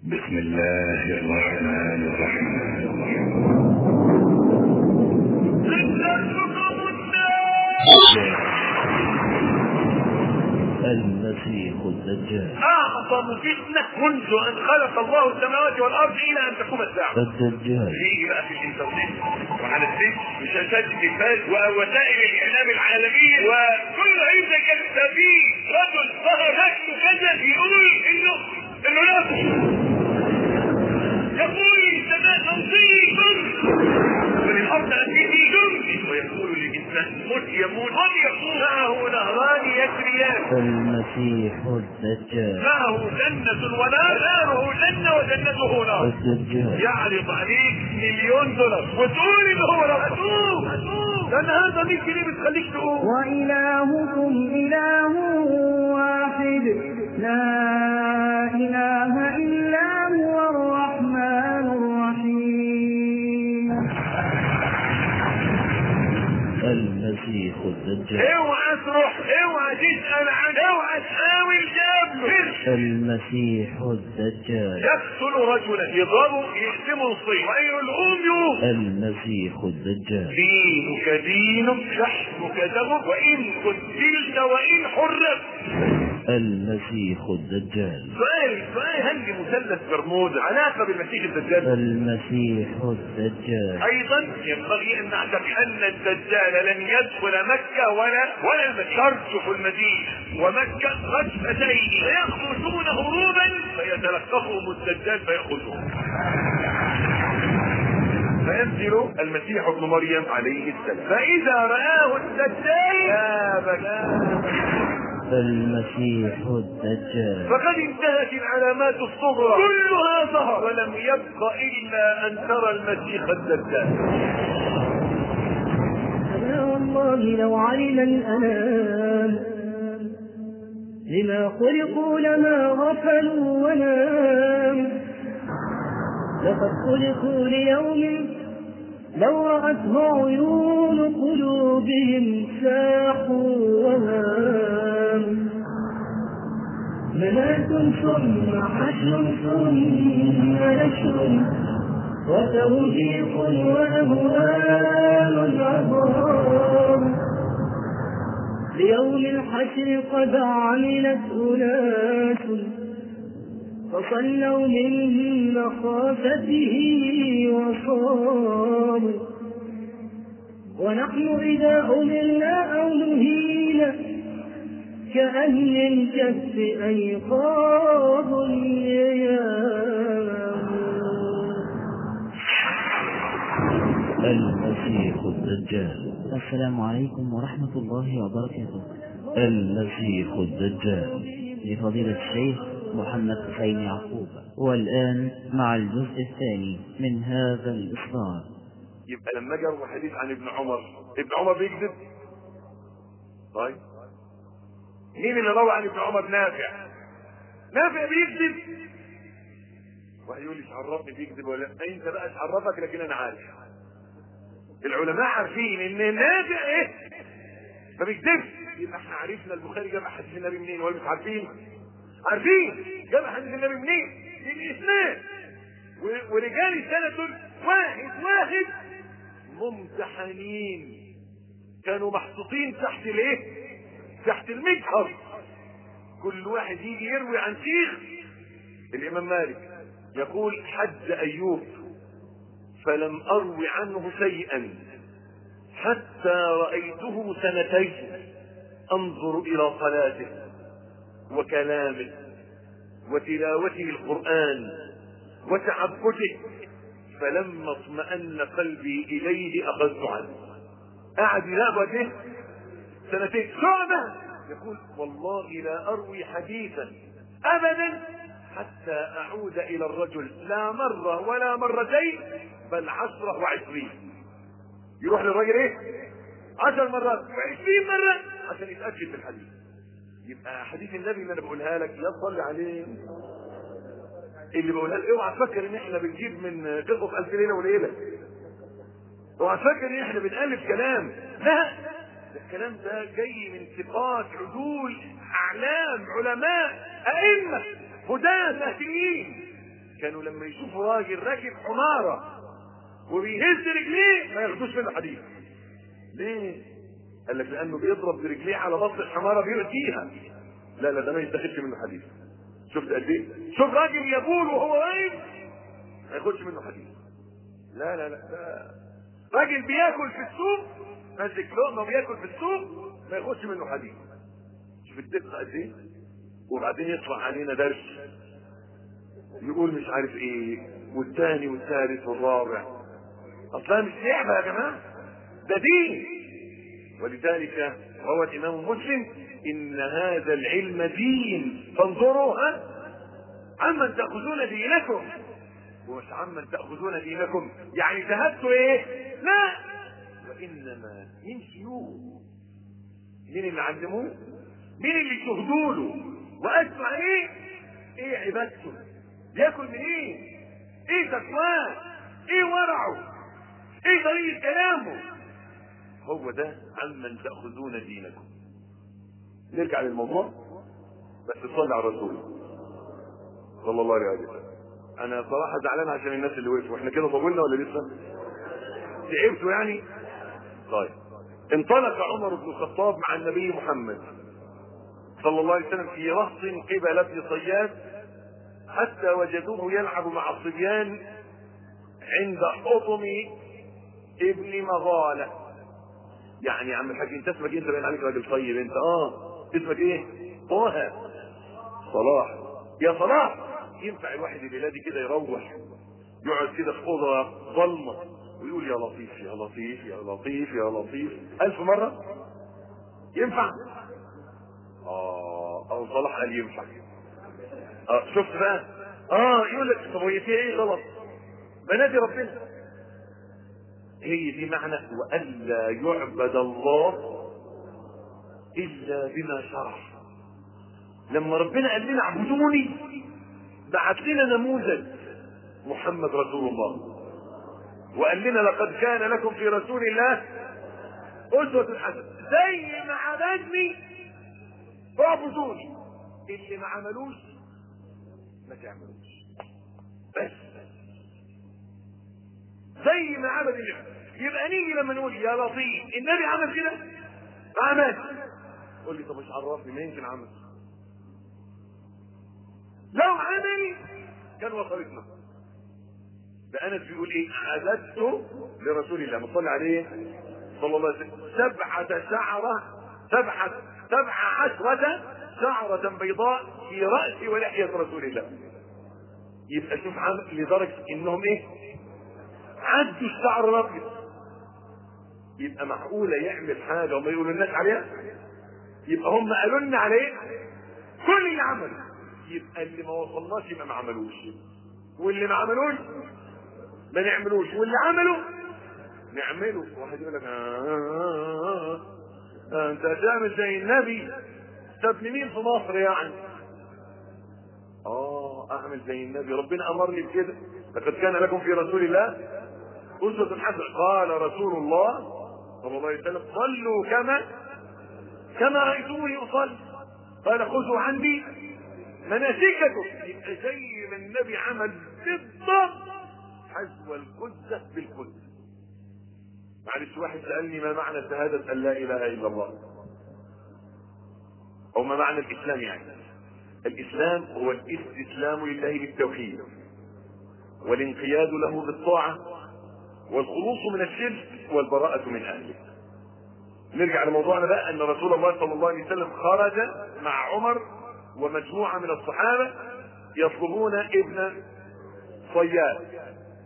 بسم الله الرحمن الرحيم المسيح الدجال اعظم فتنه منذ ان خلق الله السماوات والارض الى ان تقوم الساعه الدجال يجي بقى في الانترنت وعلى الفيس وشاشات التلفاز ووسائل الاعلام العالميه وكل هذا كان في رجل ظهر شكله كذا يقول انه انه لا يقول للسماء تمضي وللارض اتيني جند ويقول للانسان مت يموت قد يكون معه نهران يجريان المسيح الدجال معه جنة ونار ناره جنة وجنته نار الدجال يعرض عليك مليون دولار وتقول ان هو رب اتوب ده النهارده 100 جنيه بتخليك تقوم وإلهكم إله واحد لا إله إلا هو الرحمن الرحيم المسيح الدجال اوعى تروح اوعى تسال عن اوعى تحاول جابله المسيح الدجال يقتل رجلا يضربه يقسمه نصين ويلقوم يوم المسيح الدجال دينك دينك شحمك دمك وان قتلت وان حررت المسيح الدجال سؤال سؤال هل مثلث برمودا علاقه بالمسيح الدجال المسيح الدجال ايضا ينبغي ان نعتقد ان الدجال لن يدخل مكه ولا ولا المدينه ترجح المدينه ومكه غزفتين فيخرجون هروبا فيتلقفهم الدجال فياخذهم فينزل المسيح ابن مريم عليه السلام فاذا راه الدجال تاب المسيح الدجال فقد انتهت العلامات الصغرى كلها ظهر ولم يبق الا ان ترى المسيح الدجال أنا والله لو علم الأنام لما خلقوا لما غفلوا ونام لقد خلقوا ليوم لو رأته عيون قلوبهم ساحوا وهام مناة ثم حشر ثم نشر وتوفيق وأهوال عظام ليوم الحشر قد عملت أناس فصلوا من مخافته وصاموا ونحن إذا أمرنا أو نهينا كأهل الكهف أيقاظ ينام المسيح الدجال السلام عليكم ورحمة الله وبركاته المسيح الدجال لفضيلة الشيخ محمد حسين يعقوب والآن مع الجزء الثاني من هذا الإصدار يبقى لما جاء حديث عن ابن عمر ابن عمر بيكذب طيب مين اللي روى عن ابن عمر نافع نافع بيكذب واحد يقول لي مش عرفني بيكذب ولا لا انت بقى تعرفك لكن انا عارف العلماء عارفين ان نافع ايه ما بيكذبش يبقى احنا عرفنا البخاري جاب حديث النبي منين ولا مش عارفين عارفين جاب حديث النبي منين من الاسناد و- ورجال السنه دول واحد واحد ممتحنين كانوا محطوطين تحت الايه تحت المجهر كل واحد يجي يروي عن شيخ الامام مالك يقول حج ايوب فلم اروي عنه شيئا حتى رايته سنتين انظر الى صلاته وكلامه وتلاوته القران وتعبده فلما اطمأن قلبي إليه أخذت عنه قعد يراقب ايه سنتين شعبة يقول والله لا أروي حديثا أبدا حتى أعود إلى الرجل لا مرة ولا مرتين بل عشرة وعشرين يروح للراجل ايه عشر مرات وعشرين مرة عشان يتأكد بالحديث يبقى حديث النبي اللي انا بقولها لك يا صلي عليه اللي بقولها لك اوعى تفكر ان احنا بنجيب من قصص الف ليله وليله اوعى تفكر ان احنا بنالف كلام لا ده الكلام ده جاي من ثقات عدول اعلام علماء ائمه هداة مهديين كانوا لما يشوفوا راجل راكب حماره وبيهز رجليه ما ياخدوش منه حديث ليه؟ قال لك لانه بيضرب برجليه على بطن الحماره بيؤذيها لا لا ده ما يتاخدش منه حديث شفت قد ايه؟ شوف راجل يبول وهو واقف ما ياخدش منه حديث لا لا لا ده راجل بياكل في السوق ماسك لقمه وبياكل في السوق ما ياخدش منه حديث شوف الدقه قد ايه؟ وبعدين يطلع علينا درس يقول مش عارف ايه والثاني والثالث والرابع اصلا مش لعبه يا جماعه ده دين ولذلك روى الامام مسلم ان هذا العلم دين فانظروا ها عمن تاخذون دينكم ومش عمن تاخذون دينكم يعني ذهبتوا ايه لا وانما من شيوخ مين اللي علموه مين اللي شهدوا له واسمع ايه ايه عبادته بياكل منين ايه ايه تقواه ايه ورعه ايه طريقه كلامه هو ده عمن تاخذون دينكم نرجع للموضوع بس صلي على الرسول صلى الله عليه وسلم انا صراحه زعلان عشان الناس اللي وقفوا احنا كده طولنا ولا لسه تعبتوا يعني طيب انطلق عمر بن الخطاب مع النبي محمد صلى الله عليه وسلم في رهط قبل ابن صياد حتى وجدوه يلعب مع الصبيان عند حطم ابن مغالة يعني يا عم الحاج انت اسمك ايه انت باين عليك راجل طيب انت اه اسمك ايه طه صلاح يا صلاح ينفع الواحد الليله دي كده يروح يقعد كده في اوضه ظلمه ويقول يا لطيف يا لطيف يا لطيف يا لطيف ألف مرة ينفع اه او صلاح قال ينفع اه شفت بقى اه يقول لك طب هي فيها ايه غلط بنادي ربنا هي دي معنى والا يعبد الله الا بما شرع لما ربنا قال لنا اعبدوني بعت لنا نموذج محمد رسول الله وقال لنا لقد كان لكم في رسول الله أسوة حسنة زي ما عبدني اعبدوني اللي ما عملوش ما تعملوش بس زي ما عمل اللي يبقى نيجي لما نقول يا لطيف النبي عمل كده عمل قول لي طب مش عرفني ما يمكن عمل لو عمل كان وصلتنا ده انس بيقول ايه عددت لرسول الله مصلي عليه صلى الله عليه وسلم سبعة شعرة سبعة سبع عشرة شعرة بيضاء في رأس ولحية رسول الله يبقى شوف عم لدرجة انهم ايه عدوا الشعر الابيض يبقى معقولة يعمل حاجة وما يقولوا الناس عليها يبقى هم قالوا لنا عليه كل اللي عمله يبقى اللي ما وصلناش يبقى ما عملوش واللي ما عملوش ما نعملوش واللي عمله نعمله واحد يقول لك آه آه آه انت هتعمل زي النبي طب مين في مصر يعني اه اعمل زي النبي ربنا امرني بكده لقد كان لكم في رسول الله أسوة حسنة قال رسول الله صلى الله عليه وسلم صلوا كما كما رأيتموني أصلي قال خذوا عندي مناسككم يبقى زي ما النبي عمل بالضبط حذو القدة بالقدة معلش واحد سألني ما معنى شهادة أن لا إله إلا الله أو ما معنى الإسلام يعني الإسلام هو الاستسلام لله بالتوحيد والانقياد له بالطاعة والخلوص من الشرك والبراءة من أهله نرجع لموضوعنا بقى أن رسول الله صلى الله عليه وسلم خرج مع عمر ومجموعة من الصحابة يطلبون ابن صياد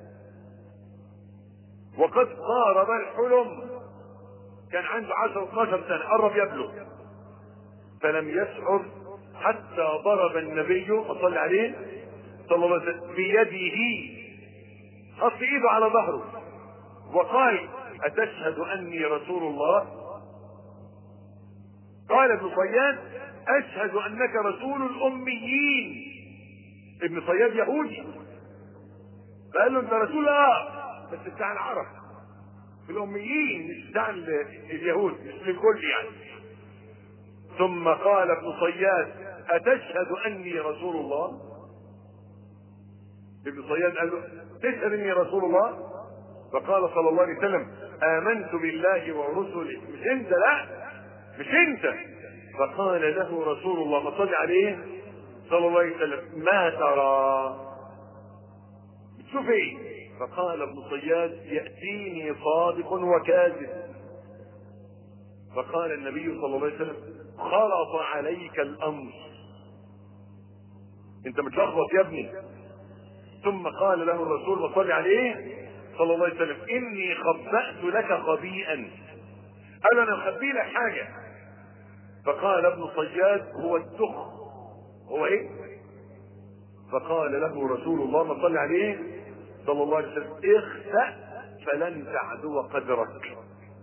وقد قارب الحلم كان عنده 10 12 سنة قرب يبلغ فلم يشعر حتى ضرب النبي صلى عليه صلى الله عليه وسلم بيده حط ايده على ظهره وقال اتشهد اني رسول الله قال ابن صياد اشهد انك رسول الاميين ابن صياد يهودي فقال له انت رسول اه بس بتاع العرب في الاميين مش بتاع اليهود مش للكل يعني ثم قال ابن صياد اتشهد اني رسول الله ابن صياد قال له تشهد اني رسول الله فقال صلى الله عليه وسلم امنت بالله ورسله مش انت لا مش انت فقال له رسول الله فصلى عليه صلى الله عليه وسلم ما ترى بتشوف ايه فقال ابن صياد ياتيني صادق وكاذب فقال النبي صلى الله عليه وسلم خلط عليك الامر انت متلخبط يا ابني ثم قال له الرسول وصلى عليه صلى الله عليه وسلم اني خبأت لك خبيئا قال انا مخبي لك حاجه فقال ابن صياد هو الدخ هو ايه فقال له رسول الله ما صلى عليه صلى الله عليه وسلم اخسأ فلن تعدو قدرك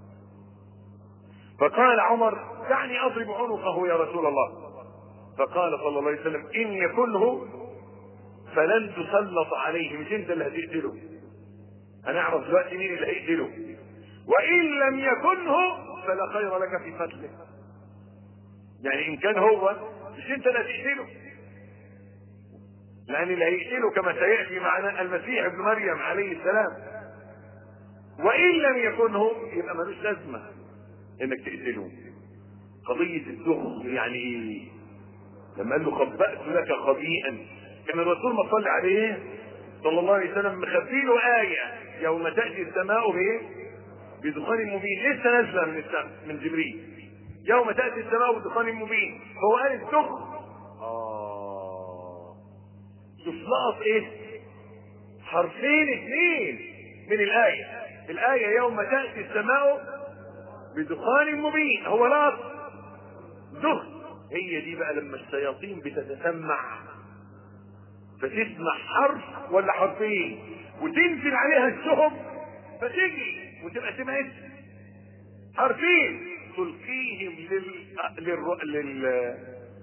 فقال عمر دعني اضرب عنقه يا رسول الله فقال صلى الله عليه وسلم ان يكنه فلن تسلط عليه مش انت اللي هتقتله هنعرف دلوقتي مين اللي هيقتله وان لم يكنه فلا خير لك في قتله يعني ان كان هو مش انت اللي هتقتله لان اللي هيقتله كما سياتي معنا المسيح ابن مريم عليه السلام وان لم يكنه يبقى ملوش لازمه انك تقتله قضيه الدخل يعني ايه لما قال له خبأت لك خبيئا كان الرسول ما صلى عليه صلى الله عليه وسلم مخبي له آية يوم تأتي السماء بإيه؟ بدخان مبين لسه نازلة من السماء من جبريل يوم تأتي السماء بدخان مبين فهو قال الدخل آه شوف لقط إيه؟ حرفين اثنين من الآية الآية يوم تأتي السماء بدخان مبين هو لقط دخل هي دي بقى لما الشياطين بتتسمع فتسمع حرف ولا حرفين وتنزل عليها الشهب فتجري وتبقى سمعت حرفين تلقيهم لل... لل... لل...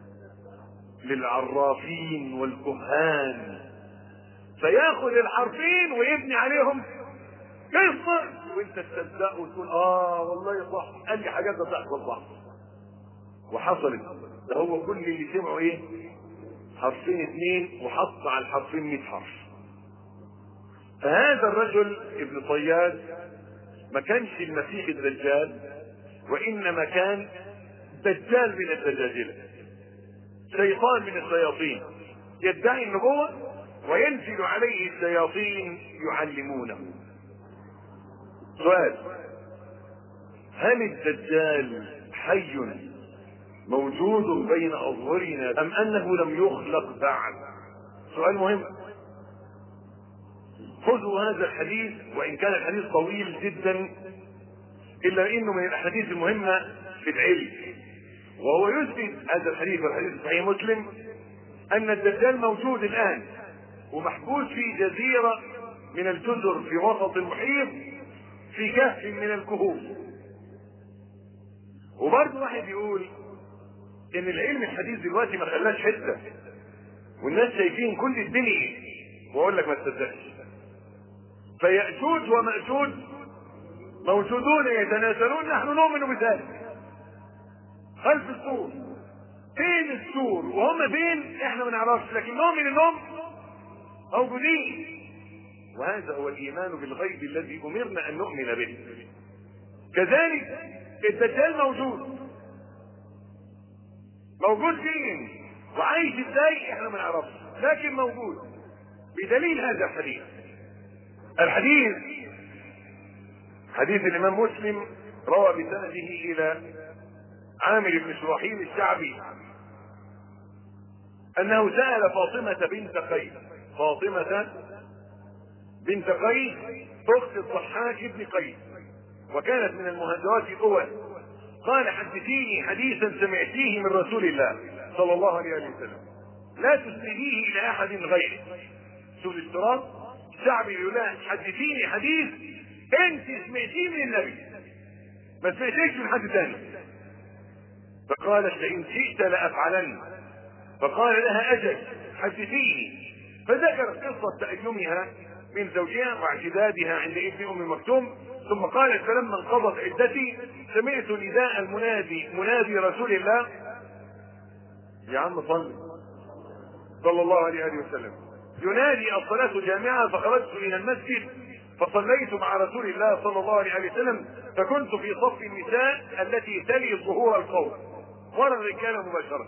للعرافين والكهان فياخذ الحرفين ويبني عليهم قصه وانت تصدق وتقول اه والله صح قال لي حاجات بتحصل صح وحصلت ده هو كل اللي سمعوا ايه حرفين اثنين وحط على الحرفين 100 حرف فهذا الرجل ابن صياد ما كانش المسيح الدجال وانما كان دجال من الدجاجله شيطان من الشياطين يدعي النبوه وينزل عليه الشياطين يعلمونه سؤال هل الدجال حي موجود بين أظهرنا أم أنه لم يخلق بعد سؤال مهم خذوا هذا الحديث وإن كان الحديث طويل جدا إلا إنه من الأحاديث المهمة في العلم وهو يثبت هذا الحديث والحديث صحيح مسلم أن الدجال موجود الآن ومحبوس في جزيرة من الجزر في وسط المحيط في كهف من الكهوف وبرضه واحد يقول ان العلم الحديث دلوقتي ما خلاش حته والناس شايفين كل الدنيا واقول لك ما تصدقش فيأجوج ومأجوج موجودون يتناسلون نحن نؤمن بذلك خلف السور فين السور وهم فين احنا ما نعرفش لكن نؤمن انهم موجودين وهذا هو الايمان بالغيب الذي امرنا ان نؤمن به كذلك الدجال موجود موجود فين وعايش ازاي احنا ما نعرفش لكن موجود بدليل هذا الحديث الحديث حديث الامام مسلم روى بسنده الى عامر بن شراحيل الشعبي انه سال فاطمه بنت قيس فاطمه بنت قيس اخت الضحاك بن قيس وكانت من المهاجرات الاول قال حدثيني حديثا سمعتيه من رسول الله صلى الله عليه وسلم لا تسنديه الى احد غيره شوف الاشتراط الشعبي يقول لها حدثيني حديث انت سمعتيه من النبي ما سمعتيش من حد ثاني فقالت لئن شئت لافعلن فقال لها اجل حدثيني فذكرت قصه تأيمها من زوجها واعتدادها عند ابن ام مكتوم ثم قالت فلما انقضت عدتي سمعت نداء المنادي منادي رسول الله يا عم صل صلى الله عليه وآله وسلم ينادي الصلاة جامعة فخرجت إلى المسجد فصليت مع رسول الله صلى الله عليه وسلم فكنت في صف النساء التي تلي ظهور القوم ورا الرجال مباشرة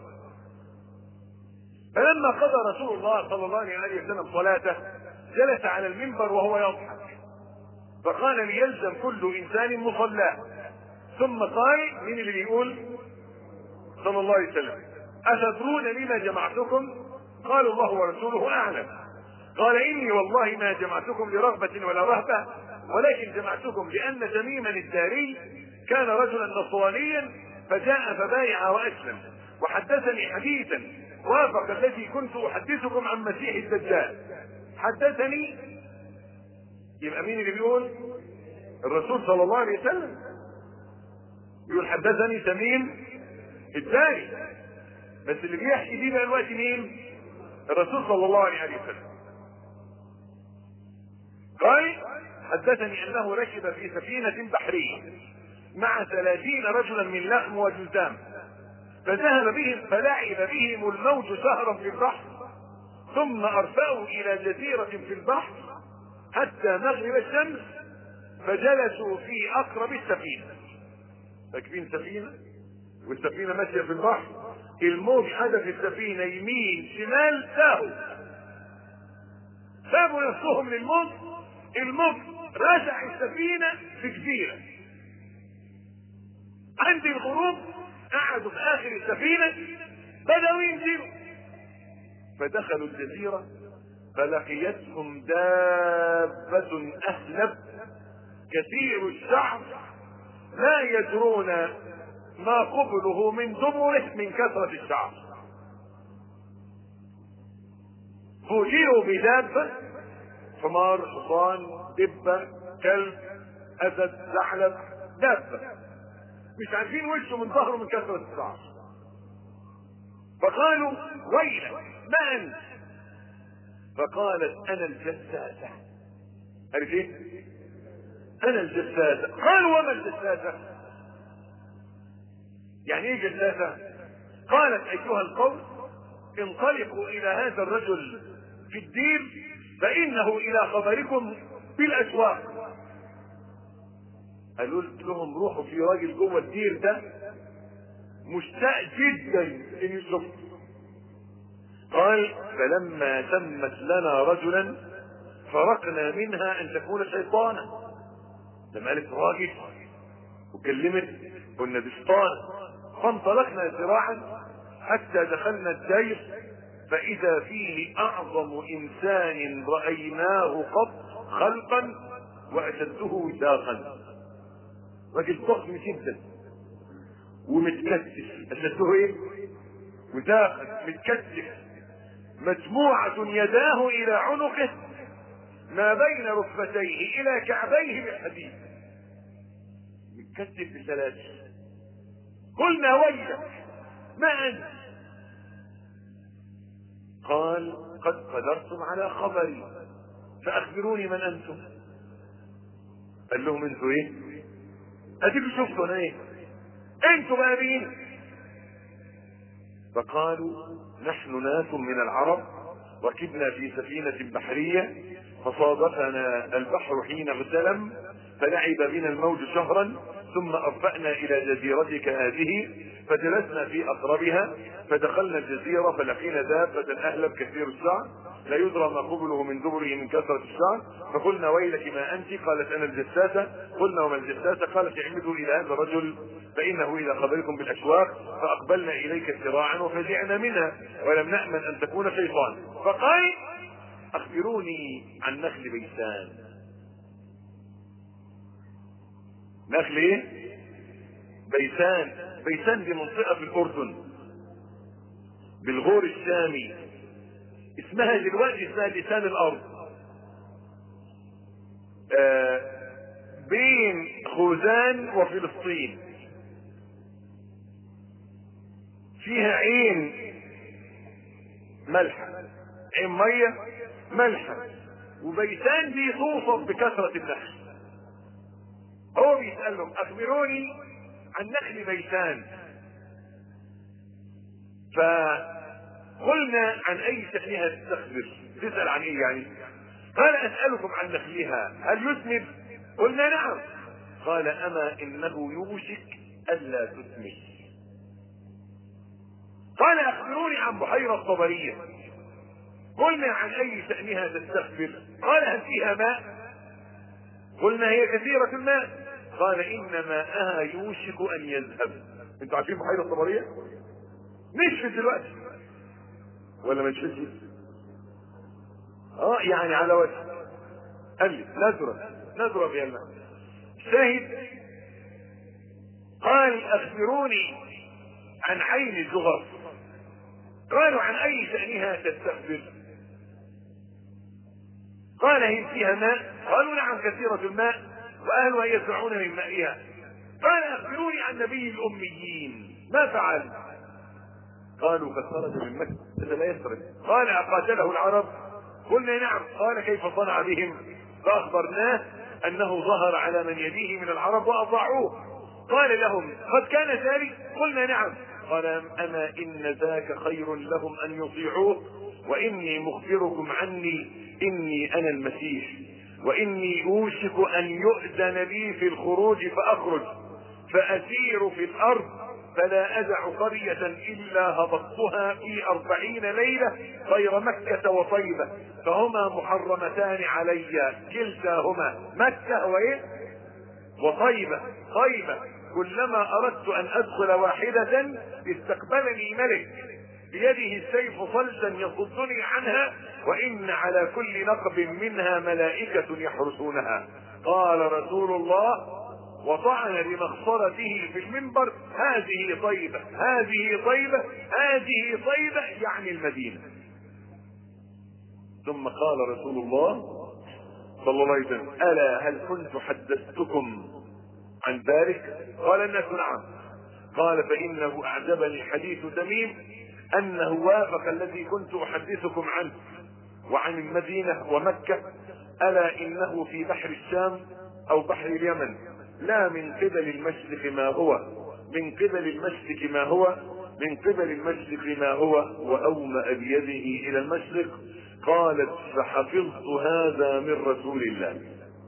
فلما قضى رسول الله صلى الله عليه وسلم صلاته جلس على المنبر وهو يضحك فقال ليلزم كل انسان مصلاه ثم قال مين اللي بيقول صلى الله عليه وسلم اتدرون لما جمعتكم قالوا الله ورسوله اعلم قال اني والله ما جمعتكم لرغبه ولا رهبه ولكن جمعتكم لان تميما الداري كان رجلا نصرانيا فجاء فبايع واسلم وحدثني حديثا وافق الذي كنت احدثكم عن مسيح الدجال حدثني يبقى مين اللي بيقول الرسول صلى الله عليه وسلم يقول حدثني تميم الداري بس اللي بيحكي دي بقى الوقت مين الرسول صلى الله عليه وسلم قال حدثني انه ركب في سفينة بحرية مع ثلاثين رجلا من لحم وجزام فذهب بهم فلعب بهم الموج سهرا في البحر ثم ارسلوا الى جزيرة في البحر حتى مغرب الشمس فجلسوا في اقرب السفينة راكبين سفينة والسفينة ماشية في البحر الموج حدف السفينة يمين شمال ساهوا سابوا نفسهم للموج الموج رجع السفينة في جزيرة عند الغروب قعدوا في اخر السفينة بدأوا ينزلوا فدخلوا الجزيرة فلقيتهم دابة أهلب كثير الشعر لا يدرون ما قبله من دبره من كثرة الشعر فوجئوا بدابة حمار حصان دبة كلب أسد ثعلب دابة مش عارفين وشه من ظهره من كثرة الشعر فقالوا ويلك ما أنت فقالت أنا الجساسة عارف ايه؟ أنا الجساسة قالوا وما الجساسة؟ يعني ايه جساسة؟ قالت أيها القوم انطلقوا إلى هذا الرجل في الدير فإنه إلى خبركم بالأسواق قالوا لهم روحوا في راجل جوه الدير ده مشتاق جدا ان يشوفه قال فلما تمت لنا رجلا فرقنا منها ان تكون شيطانا لما قالت راجل وكلمت قلنا دي شيطان فانطلقنا ذراعا حتى دخلنا الدير فاذا فيه اعظم انسان رايناه قط خلقا واشده وثاقا راجل ضخم جدا ومتكتف اشده ايه وثاقا متكتف مجموعة يداه الى عنقه ما بين ركبتيه الى كعبيه بالحديد متكتف بسلاسل قلنا ويلك ما انت قال قد قدرتم على خبري فاخبروني من انتم قال لهم انتوا ايه اديكوا شفتوا انا ايه انتوا بقى مين فقالوا نحن ناس من العرب ركبنا في سفينة بحرية فصادفنا البحر حين اغتلم فلعب بنا الموج شهرا ثم أرفأنا إلى جزيرتك هذه فجلسنا في أقربها فدخلنا الجزيرة فلقينا دابة أهلب كثير الشعر لا يدرى ما قبله من دبره من كثرة الشعر فقلنا ويلك ما أنت قالت أنا الجساسة قلنا وما الجساسة قالت اعمدوا إلى هذا الرجل فإنه إذا خبركم بالأشواق فأقبلنا إليك سراعا وفزعنا منها ولم نأمن أن تكون شيطان فقال أخبروني عن نخل بيسان نخل ايه بيسان بيسان دي منطقة في الأردن بالغور الشامي اسمها دلوقتي اسمها لسان الأرض آه بين خوزان وفلسطين فيها عين ملحة عين مية ملحة وبيسان دي توصف بكثرة النخل هو بيسألهم أخبروني عن نخل بيسان قلنا عن اي شأنها تستخبر تسأل عن ايه يعني قال اسألكم عن نخلها هل يثمر قلنا نعم قال اما انه يوشك الا تثمر قال اخبروني عن بحيرة الطبرية قلنا عن اي شأنها تستخبر قال هل فيها ماء قلنا هي كثيرة الماء قال ان ماءها يوشك ان يذهب انتوا عارفين بحيرة الطبرية نشفت دلوقتي ولا ما نشفتش اه يعني على وجه قال لي نزرة نزرة في الماء شاهد قال اخبروني عن عين الزغر قالوا عن اي شأنها تستخبر قال هل فيها ماء قالوا نعم كثيرة الماء واهلها يدفعون من مائها قال اخبروني عن نبي الاميين ما فعل قالوا قد خرج من مكة لا يسرق قال اقاتله العرب قلنا نعم قال كيف صنع بهم فاخبرناه انه ظهر على من يديه من العرب واطاعوه قال لهم قد كان ذلك قلنا نعم قال اما ان ذاك خير لهم ان يطيعوه واني مخبركم عني اني انا المسيح واني اوشك ان يؤذن لي في الخروج فاخرج فاسير في الارض فلا ازع قرية الا هبطتها في اربعين ليلة غير مكة وطيبة فهما محرمتان علي كلتاهما مكة وايه وطيبة طيبة كلما اردت ان ادخل واحدة استقبلني ملك بيده السيف صلتا يصدني عنها وان على كل نقب منها ملائكة يحرسونها قال رسول الله وطعن بمخصرته في المنبر هذه طيبة هذه طيبة هذه طيبة يعني المدينة ثم قال رسول الله صلى الله عليه وسلم ألا هل كنت حدثتكم عن ذلك قال الناس نعم قال فإنه أعجبني حديث تميم أنه وافق الذي كنت أحدثكم عنه وعن المدينة ومكة ألا إنه في بحر الشام أو بحر اليمن لا من قبل المشرق ما هو من قبل المشرق ما هو من قبل المشرق ما هو وأومأ بيده إلى المشرق قالت فحفظت هذا من رسول الله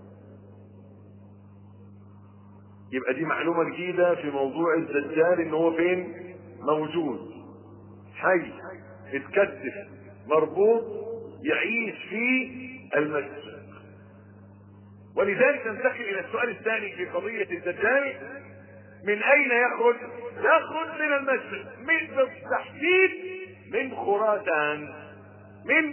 يبقى دي معلومة جديدة في موضوع الدجال ان هو فين موجود حي اتكتف مربوط يعيش في المسجد ولذلك ننتقل الى السؤال الثاني في قضية الدجال من اين يخرج يخرج من المسجد من بالتحديد من خراسان من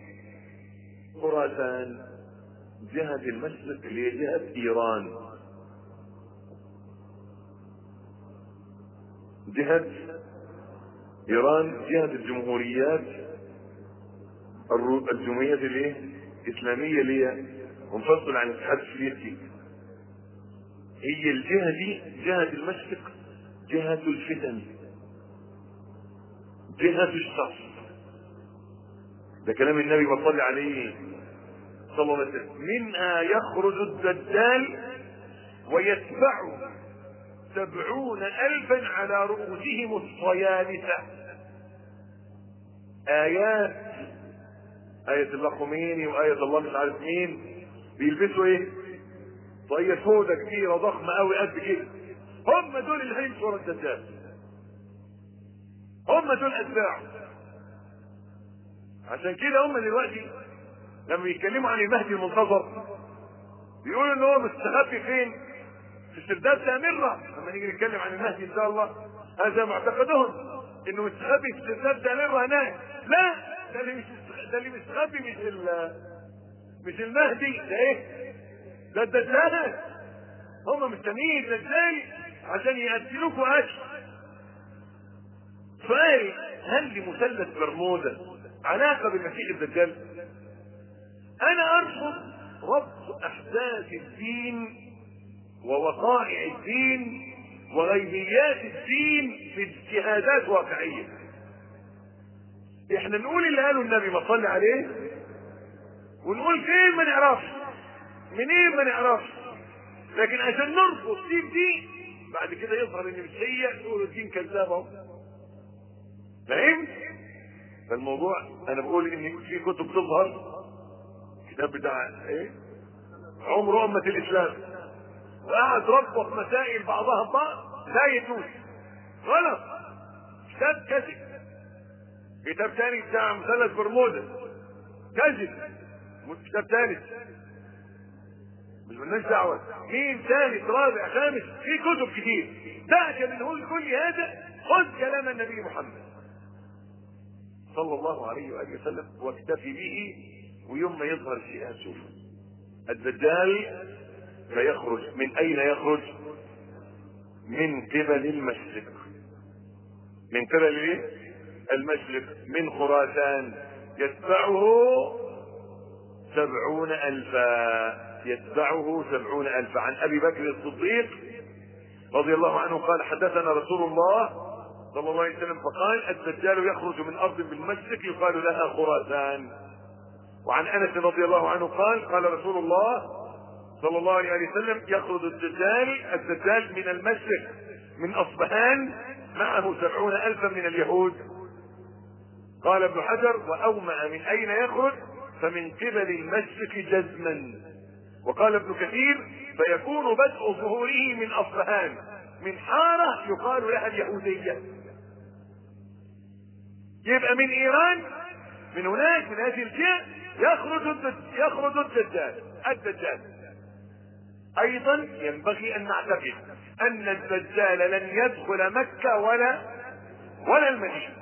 خراسان جهة المشرق اللي هي جهة ايران جهة ايران جهة الجمهوريات الجمهوريات الايه الاسلامية اللي هي منفصل عن الاتحاد السوفيتي هي الجهة دي جهة المشرق جهة الفتن جهة الشر ده كلام النبي صلى عليه صلى الله عليه وسلم منها يخرج الدجال ويتبع سبعون ألفا على رؤوسهم الصيالسة آيات آية الله خميني وآية الله مش عارف مين بيلبسوا ايه طاقية سودة كبيرة ضخمة قوي قد كده هم دول اللي هيمشوا ورا الدجال هم دول اتباعه عشان كده هم دلوقتي لما يتكلموا عن المهدي المنتظر بيقولوا ان هو مستخبي فين في سرداب سامرة لما نيجي نتكلم عن المهدي ان شاء الله هذا معتقدهم انه مستخبي في سرداب سامرة هناك لا ده اللي مش ده اللي مستخبي مش مش المهدي ده ايه ده الدجال هم مستنيين الدجال عشان يقتلوكوا اكل سؤال هل لمثلث برمودا علاقة بالمسيح الدجال انا ارفض ربط احداث الدين ووقائع الدين وغيبيات الدين باجتهادات واقعية احنا نقول اللي قاله النبي ما صلي عليه ونقول فين ما نعرفش منين ما نعرفش لكن عشان نرفض دي بدي بعد كده يظهر ان مش هي تقول الدين كذاب اهو فاهم فالموضوع انا بقول ان في كتب تظهر كتاب بتاع ايه عمر امة الاسلام وقعد ربط مسائل بعضها ببعض لا يجوز غلط كتاب كذب كتاب ثاني بتاع مثلث برمودا كذب كتاب ثالث مش مالناش دعوة مين ثالث رابع خامس في كتب كتير دعك من هو كل هذا خذ كلام النبي محمد صلى الله عليه وآله وسلم واكتفي به ويوم ما يظهر شيء هتشوفه الدجال فيخرج من أين يخرج من قبل المشرق من قبل ايه المشرق من خراسان يتبعه سبعون ألفا يتبعه سبعون ألفا عن أبي بكر الصديق رضي الله عنه قال حدثنا رسول الله صلى الله عليه وسلم فقال الدجال يخرج من أرض بالمشرق يقال لها خراسان وعن أنس رضي الله عنه قال قال رسول الله صلى الله عليه وسلم يخرج الدجال الدجال من المشرق من أصبهان معه سبعون ألفا من اليهود قال ابن حجر وأومأ من أين يخرج فمن قبل المشرق جزما وقال ابن كثير فيكون بدء ظهوره من أصبهان من حارة يقال لها اليهودية يبقى من إيران من هناك من هذه الجهة يخرج الدجال يخرج الدجال الدجال أيضا ينبغي أن نعتقد أن الدجال لن يدخل مكة ولا ولا المدينة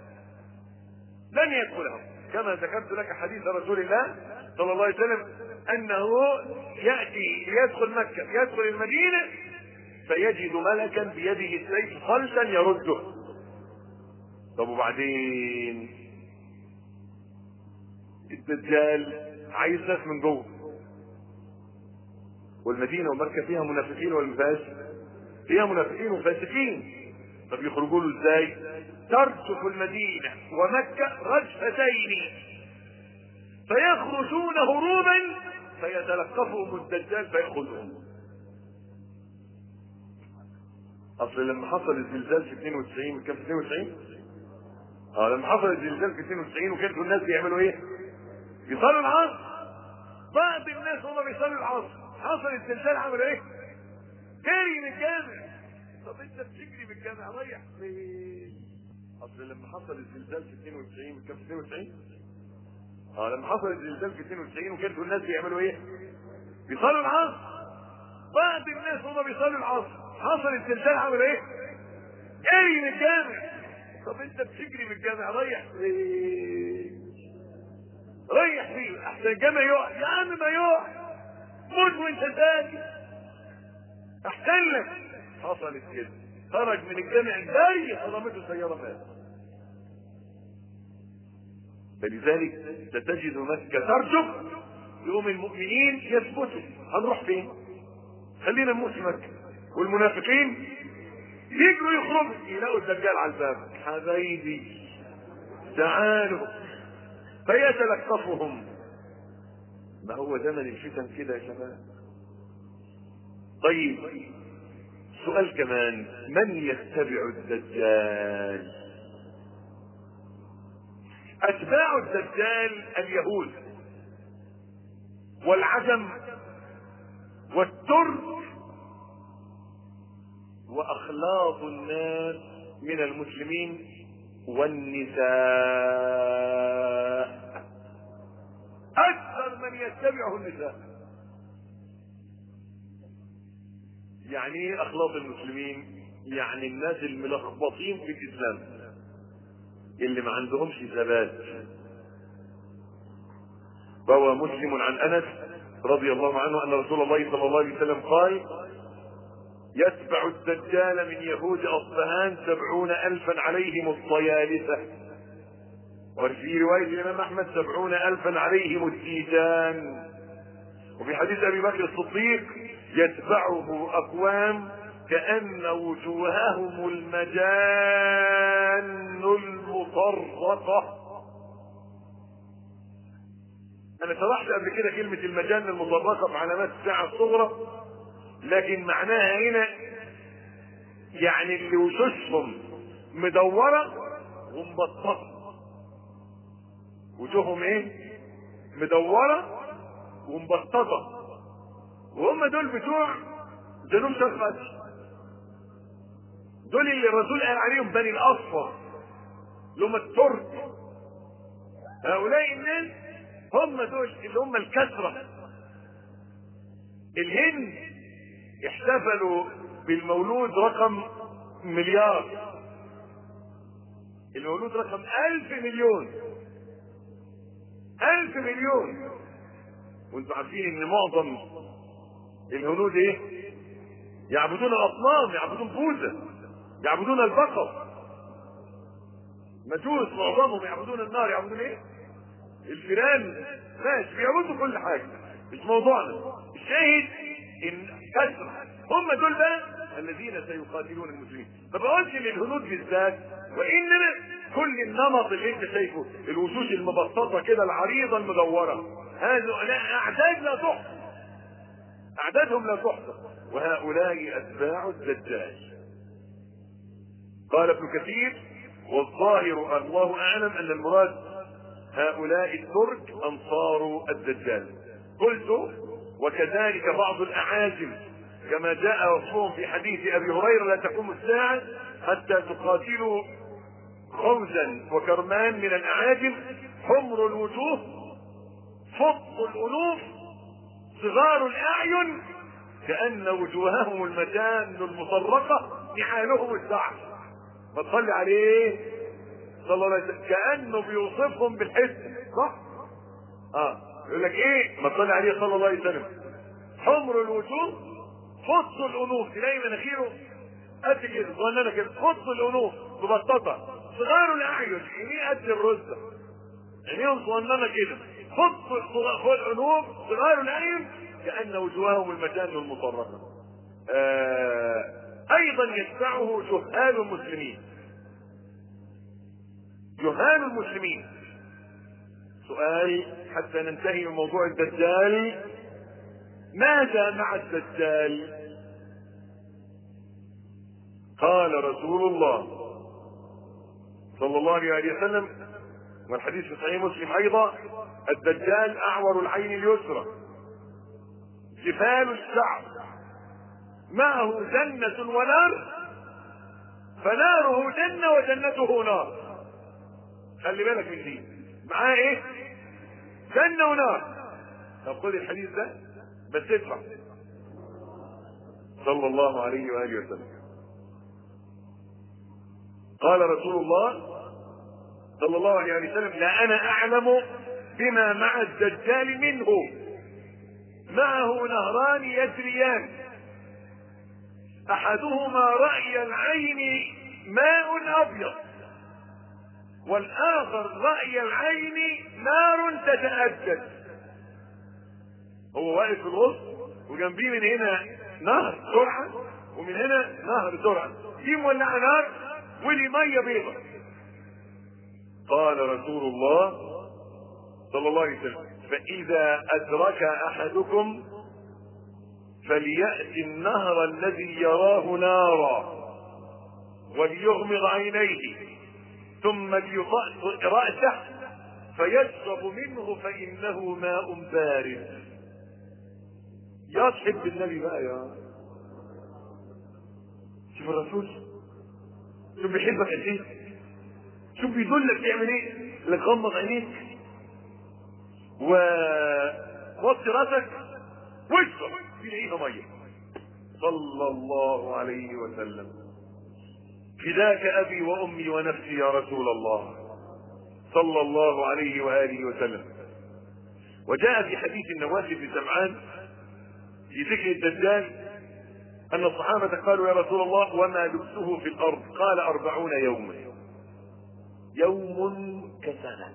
لن يدخلها كما ذكرت لك حديث رسول الله صلى الله عليه وسلم انه ياتي ليدخل مكه يدخل المدينه فيجد ملكا بيده السيف خلسا يرده طب وبعدين الدجال عايز ناس من جوه والمدينه ومكه فيها منافقين ولا ما فيها منافقين وفاسقين طب يخرجوا له ازاي ترجف المدينة ومكة رجفتين فيخرجون هروبا فيتلقفهم الدجال فيأخذهم اصل لما حصل الزلزال في 92 كان في 92 اه لما حصل الزلزال في 92 وكانوا الناس بيعملوا ايه بيصلوا العصر بعض الناس هم بيصلوا العصر حصل الزلزال عملوا ايه جري من الجامع طب انت بتجري من الجامع رايح فين اصل لما حصل الزلزال في 92 كان في 92 اه لما حصل الزلزال في 92 وكانوا الناس بيعملوا ايه بيصلوا العصر بعض الناس هم بيصلوا العصر حصل الزلزال عملوا ايه جري من الجامع طب انت بتجري من الجامع رايح فين رايح فين احسن الجامع يقع يا عم ما يقع موت وانت ساكت احسن لك حصلت كده خرج من الجامع جاي حرمته سياره مات فلذلك ستجد مكه ترجف يوم المؤمنين يثبتوا هنروح فين خلينا نموت في مكه والمنافقين يجروا يخرجوا يلاقوا الدجال على الباب حبايبي تعالوا فيتلقفهم ما هو زمن الفتن كده يا شباب طيب سؤال كمان من يتبع الدجال اتباع الدجال اليهود والعجم والترك واخلاط الناس من المسلمين والنساء اكثر من يتبعه النساء يعني ايه اخلاط المسلمين يعني الناس الملخبطين في الاسلام اللي ما عندهمش ثبات روى مسلم عن انس رضي الله عنه ان رسول الله صلى الله عليه وسلم قال يتبع الدجال من يهود اصفهان سبعون الفا عليهم الطيالسة وفي رواية الامام احمد سبعون الفا عليهم التيجان وفي حديث ابي بكر الصديق يتبعه اقوام كأن وجوههم المجان المطرقة انا شرحت قبل كده كلمة المجان المطرقة بعلامات الساعة الصغرى لكن معناها هنا يعني اللي وشوشهم مدورة ومبططة وجوههم ايه مدورة ومبسطة وهم دول بتوع جنوب شرق اسيا دول اللي الرسول قال عليهم بني الاصفر اللي هم الترك هؤلاء الناس هم دول اللي هم الكثرة الهند احتفلوا بالمولود رقم مليار المولود رقم ألف مليون ألف مليون وانتم عارفين ان معظم الهنود ايه يعبدون الاصنام يعبدون بوذا يعبدون البقر مجوس معظمهم يعبدون النار يعبدون ايه الفيران ماشي بيعبدوا كل حاجه مش موضوعنا الشاهد ان كثره هم دول بقى الذين سيقاتلون المسلمين ما بقولش للهنود بالذات وانما كل النمط اللي انت شايفه الوشوش المبسطه كده العريضه المدوره هذا اعداد لا تحصى اعدادهم لا تحصى وهؤلاء اتباع الدجال قال ابن كثير والظاهر الله اعلم ان المراد هؤلاء الترك انصار الدجال قلت وكذلك بعض الاعاجم كما جاء وصفهم في حديث ابي هريره لا تقوم الساعه حتى تقاتلوا خبزا وكرمان من الاعاجم حمر الوجوه فض الانوف صغار الاعين كان وجوههم المتان المطرقه نعالهم الزعف ما تصلي عليه صلى الله عليه وسلم كانه بيوصفهم بالحسن صح اه يقول لك ايه ما تصلي عليه صلى الله عليه وسلم حمر الوجوه فض الانوف تلاقي مناخيره قد كده صغننه كده فض الانوف مبسطه صغار الاعين عينيه قد الرزه عينيهم صغننه كده فض الانوف صغار الاعين كان وجوههم المجان المطرقه آه ايضا يتبعه جهال المسلمين جهال المسلمين سؤال حتى ننتهي من موضوع الدجال ماذا مع الدجال قال رسول الله صلى الله عليه وسلم والحديث في صحيح مسلم ايضا الدجال اعور العين اليسرى جفال الشعر معه جنة ونار فناره جنة وجنته نار خلي بالك من دي معاه ايه جنة ونار طب خد الحديث ده بس ادفع صلى الله عليه واله وسلم قال رسول الله صلى الله عليه وسلم لا انا اعلم بما مع الدجال منه معه نهران يجريان احدهما راي العين ماء ابيض والاخر راي العين نار تتاجج هو واقف في الوسط وجنبيه من هنا نهر سرعه ومن هنا نهر سرعه دي مولعه نار ودي ميه بيضاء قال رسول الله صلى الله عليه وسلم فاذا ادرك احدكم فليأتي النهر الذي يراه نارا وليغمض عينيه ثم ليطأ رأسه فيشرب منه فإنه ماء بارد يا تحب النبي بقى يا شوف الرسول شوف بيحبك قد ايه شوف بيدلك تعمل ايه لك غمض عينيك ووطي راسك واشرب تلاقيها ميه صلى الله عليه وسلم فداك ابي وامي ونفسي يا رسول الله صلى الله عليه واله وسلم وجاء في حديث النواس بن سمعان في ذكر الدجال ان الصحابه قالوا يا رسول الله وما لبسه في الارض قال اربعون يوما يوم كسنه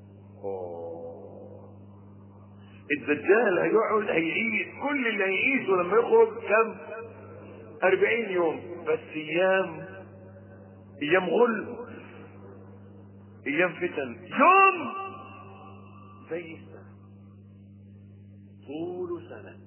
الدجال هيقعد هيعيش كل اللي هيعيشه لما يخرج كم أربعين يوم بس أيام أيام غل أيام فتن يوم زي السنة طول سنة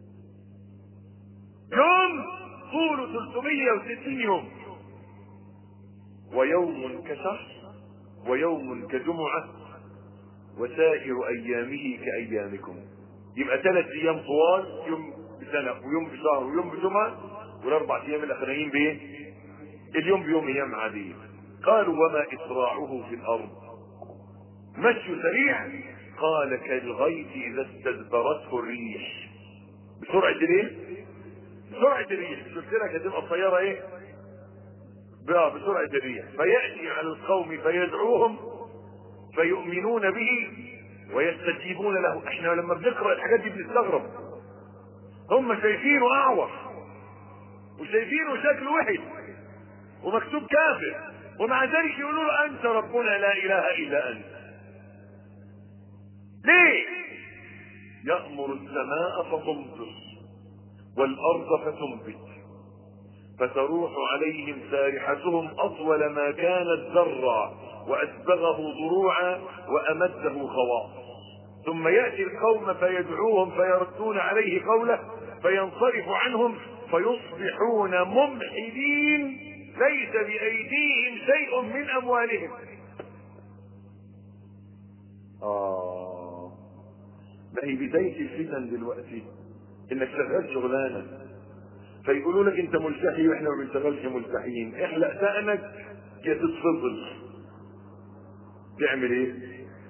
يوم طوله 360 يوم ويوم كشهر ويوم كجمعة وسائر ايامه كايامكم يبقى ثلاث ايام طوال يوم بسنه ويوم بشهر ويوم بجمعه والاربع ايام الاخرين بايه؟ اليوم بيوم ايام عاديه قالوا وما اسراعه في الارض مشي سريع قال كالغيث اذا استدبرته الريح بسرعه الايه؟ بسرعه الريح شفت لك هتبقى الطياره ايه؟ بقى بسرعه الريح فياتي على القوم فيدعوهم فيؤمنون به ويستجيبون له احنا لما بنقرا الحاجات دي بنستغرب هم شايفينه اعور وشايفينه شكل وحش ومكتوب كافر ومع ذلك يقولوا له انت ربنا لا اله الا انت ليه يأمر السماء فتمطر والأرض فتنبت فتروح عليهم سارحتهم أطول ما كانت ذرا وأسبغه ضروعا وأمده خواص ثم يأتي القوم فيدعوهم فيردون عليه قوله فينصرف عنهم فيصبحون ممحلين ليس بأيديهم شيء من أموالهم آه ما هي بداية الفتن دلوقتي انك شغال شغلانة فيقولوا لك انت ملتحي واحنا ما بنشتغلش ملتحيين احلق دقنك يا تتفضل تعمل ايه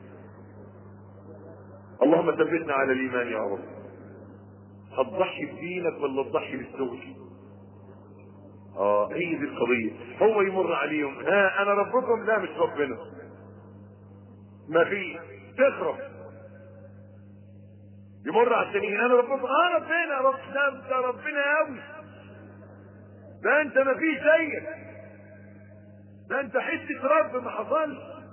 اللهم ثبتنا على الايمان يا رب هتضحي بدينك ولا تضحي بالشغل اه هي دي القضية هو يمر عليهم ها انا ربكم لا مش ربنا ما في تخرب يمر على التانيين انا ربكم اه ربنا رب ده انت ربنا قوي ده انت ما فيش زيك ده انت حته رب ما حصلش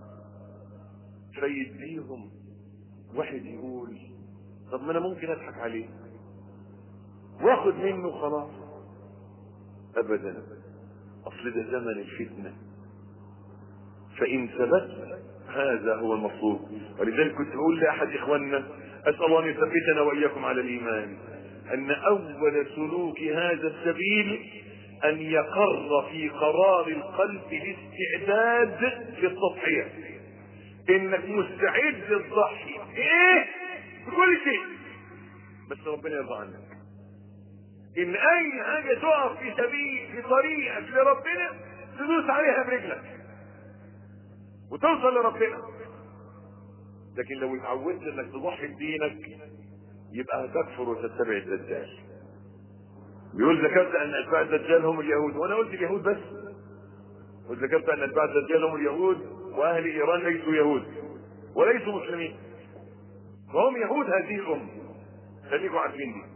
فيديهم واحد يقول طب ما انا ممكن اضحك عليه واخد منه خلاص ابدا اصل ده زمن الفتنه فان ثبت هذا هو المطلوب ولذلك كنت اقول لاحد اخواننا اسال الله ان يثبتنا واياكم على الايمان ان اول سلوك هذا السبيل ان يقر في قرار القلب الاستعداد للتضحيه انك مستعد تضحي ايه بكل شيء بس ربنا يرضى عنك ان اي حاجه تقف في سبيل في طريقك لربنا تدوس عليها برجلك وتوصل لربنا لكن لو اتعودت انك تضحي بدينك يبقى هتكفر وتتبع الدجال بيقول ذكرت ان اتباع الدجال هم اليهود وانا قلت اليهود بس وذكرت ان اتباع الدجال هم اليهود واهل ايران ليسوا يهود وليسوا مسلمين فهم يهود هذه الامه خليكم عارفين دي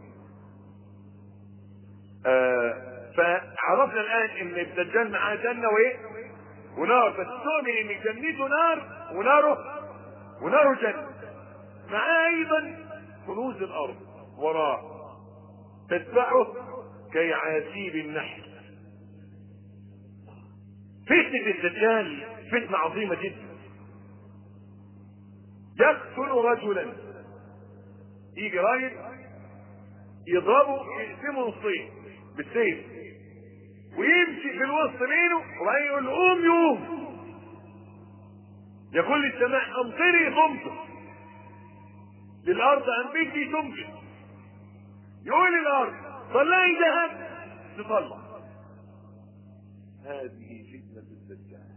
آه فعرفنا الان ان الدجال معاه جنه وايه ونار بس تؤمن ان جنته نار وناره وناره جنه معاه ايضا كنوز الارض وراه تتبعه كيعاسيب النحل فتنة الدجال فتنة عظيمة جدا يقتل رجلا يجي راجل يضربه يقسمه نصين بالسيف ويمشي في الوسط بينه وبعدين يقول له قوم يقوم يقول للسماء امطري تمطر للارض انبتي تنبت يقول الارض طلعي ذهب تطلع هذه فتنة الدجال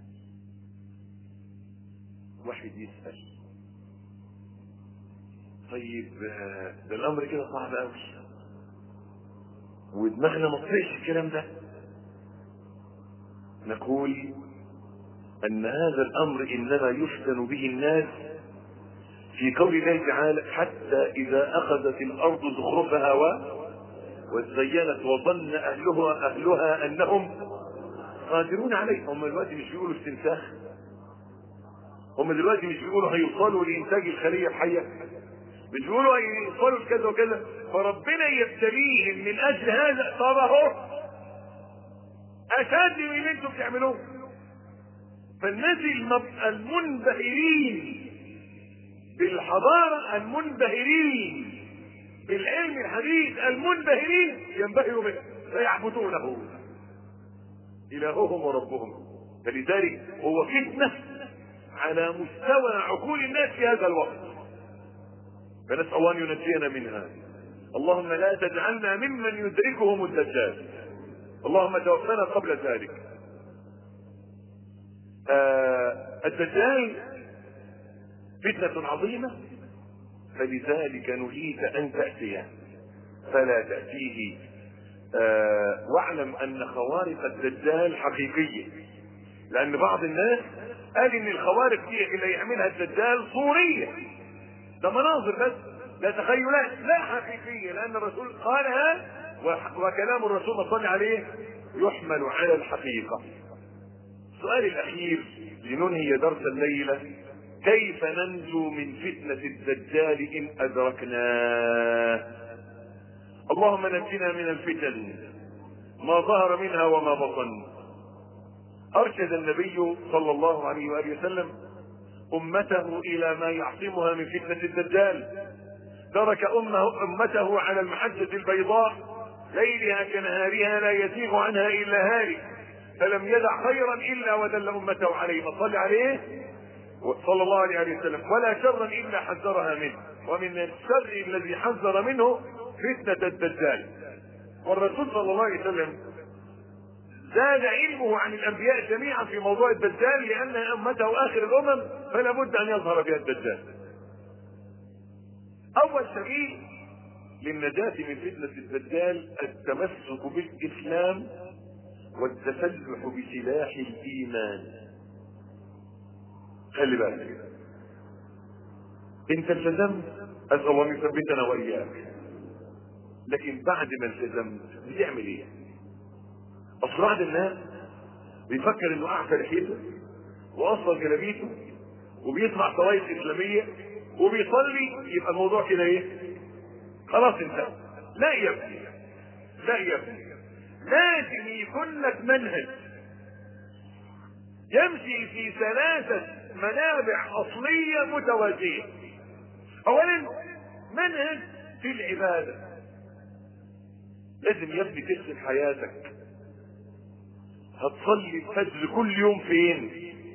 واحد يسأل طيب ده الامر كده صعب قوي ودماغنا ما تطيقش الكلام ده نقول ان هذا الامر انما يفتن به الناس في قول الله تعالى حتى اذا اخذت الارض زخرفها و وزينت وظن اهلها اهلها انهم قادرون عليه هم دلوقتي مش بيقولوا استنساخ هم دلوقتي مش بيقولوا هيوصلوا لانتاج الخليه الحيه مش بيقولوا هيوصلوا لكذا وكذا فربنا يبتليهم من اجل هذا طب اهو اشد من اللي انتم بتعملوه فالناس المنبهرين بالحضاره المنبهرين بالعلم الحديث المنبهرين ينبهروا به فيعبدونه الههم وربهم فلذلك هو فتنه على مستوى عقول الناس في هذا الوقت فنسأل الله أن ينجينا منها اللهم لا تجعلنا ممن يدركهم الدجال اللهم توفنا قبل ذلك آه الدجال فتنة عظيمة فلذلك نهيت أن تأتيه فلا تأتيه آه واعلم أن خوارق الدجال حقيقية لأن بعض الناس قال إن الخوارق دي اللي يعملها الدجال صورية ده مناظر بس لا تخيلات لا حقيقية لأن الرسول قالها وكلام الرسول صلى عليه يحمل على الحقيقة السؤال الأخير لننهي درس الليلة كيف ننجو من فتنة الدجال إن أدركناه اللهم نجنا من الفتن ما ظهر منها وما بطن أرشد النبي صلى الله عليه وآله وسلم أمته إلى ما يعصمها من فتنة الدجال ترك أمه أمته على المحجة البيضاء ليلها كنهارها لا يزيغ عنها إلا هالك فلم يدع خيرا إلا ودل أمته عليه فصل عليه صلى الله عليه وسلم ولا شرا إلا حذرها منه ومن الشر الذي حذر منه فتنة الدجال والرسول صلى الله عليه وسلم زاد علمه عن الأنبياء جميعا في موضوع الدجال لأن أمته آخر الأمم فلا بد أن يظهر فيها الدجال أول سبيل للنجاة من فتنة الدجال التمسك بالإسلام والتسلح بسلاح الإيمان خلي بالك انت التزمت اسال الله ان يثبتنا واياك لكن بعد ما التزمت بتعمل ايه اصل بعض الناس بيفكر انه اعفى لحيته واصل جلابيته وبيسمع طوائف اسلاميه وبيصلي يبقى الموضوع كده ايه خلاص انت لا يا ابني لا يا ابني لازم يكون لك منهج يمشي في ثلاثة منابع أصلية متوازية أولا منهج في العبادة لازم يا ابني تغسل حياتك هتصلي الفجر كل يوم فين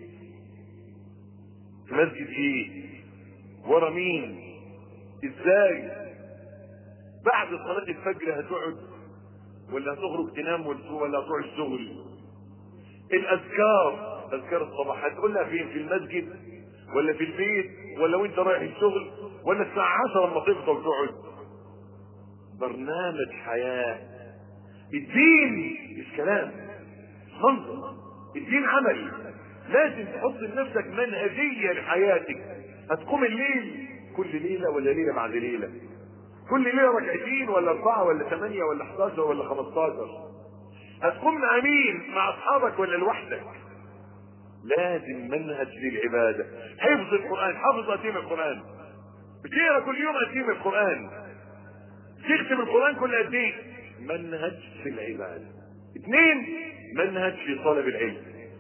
في مسجد ايه ورا مين ازاي بعد صلاة الفجر هتقعد ولا هتخرج تنام ولا هتروح الشغل الاذكار اذكار الصباح هتقولها فين في المسجد ولا في البيت ولا وانت رايح الشغل ولا الساعة 10 لما تفضل تقعد برنامج حياة الدين مش كلام منظر الدين عملي لازم تحط لنفسك منهجية لحياتك هتقوم الليل كل ليلة ولا ليلة بعد ليلة كل ليلة ركعتين ولا أربعة ولا ثمانية ولا 11 ولا 15 هتقوم مع مين مع أصحابك ولا لوحدك لازم منهج للعبادة حفظ القرآن حفظ أتيم القرآن بتقرا كل يوم أتيم القرآن تختم القرآن كل قد ايه منهج في العبادة اثنين منهج في طلب العلم